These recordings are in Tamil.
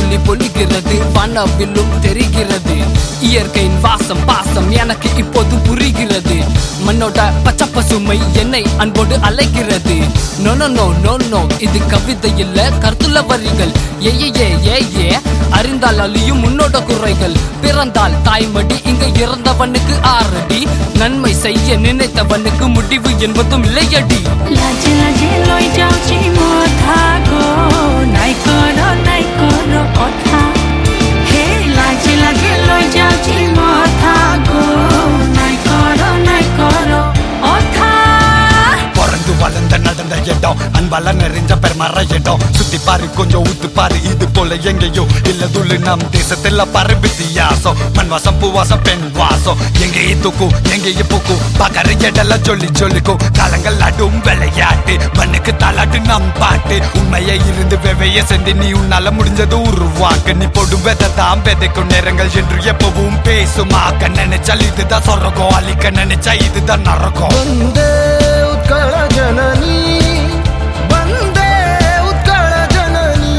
துளி பொழிகிறது வானவில்லும் தெரிகிறது இயற்கையின் வாசம் பாசம் எனக்கு இப்போது புரிகிறது மண்ணோட பச்சை பசுமை என்னை அன்போடு அழைக்கிறது no no no no no இது கவிதை இல்ல கருத்துள்ள வரிகள் ஏ ஏ ஏ ஏ ஏ அறிந்தால் அழியும் உன்னோட குறைகள் பிறந்தால் தாய்மடி இங்க இறந்தவனுக்கு ஆறடி நன்மை செய்ய நினைத்தவனுக்கு முடிவு என்பதும் இல்லையடி লাজে লাজে লৈ যাওঁ চিমৰ থাকো নাই কৰ নাই কৰ কথা সেই লাজে লাজে লৈ যাওঁ চিমৰ থাকো নাই কৰ নাই কৰ কথা பிறந்து வளர்ந்த நடந்த இடம் அன்பால நிறைஞ்ச பெருமற இடம் சுத்தி பாரு கொஞ்சம் ஊத்து பாரு இது போல எங்கேயோ இல்ல துள்ளு நம் தேசத்துல பாரு வித்தியாசம் மண் வாசம் பூவாசம் பெண் வாசம் எங்கேயே தூக்கும் எங்கேயே பூக்கும் பகர இடல சொல்லி சொல்லிக்கும் காலங்கள் அடும் விளையாட்டு மண்ணுக்கு தாளாட்டு நம் பாட்டு உண்மையை இருந்து வெவைய சென்று நீ உன்னால முடிஞ்சது உருவாக்க நீ போடும் வெதை தான் விதைக்கும் நேரங்கள் என்று எப்பவும் பேசுமாக்க நினைச்சால் இதுதான் சொரகம் அழிக்க நினைச்சா இதுதான் நரகம் वन्दे उत्कल जननी वन्दे उत्कल जननी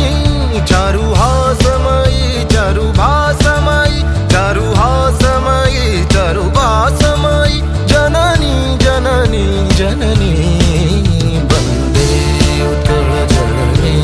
चारुहासमयी चारुभासमयी चारुहासमयी चारुभासमयी जननी जननी जननी वन्दे उत्कल जननी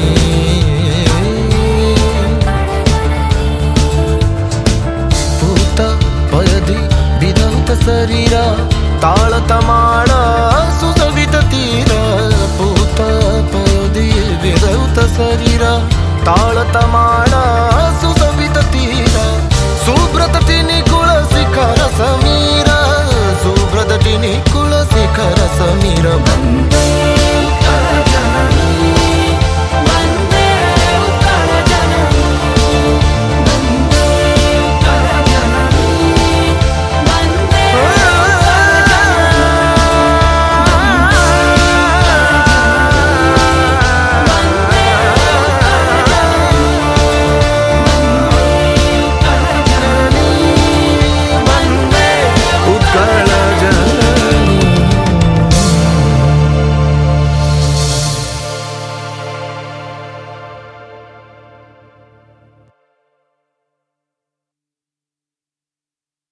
पूत पयदि विधौत शरीर ताळतमाळ सुसवित तीर पूत पयदि विधौत शरीर ताळतमाळ सुसवित तीर सुब्रत निकुळ शिखर समीर सुब्रत निकुळ शिखर समीर वन्दे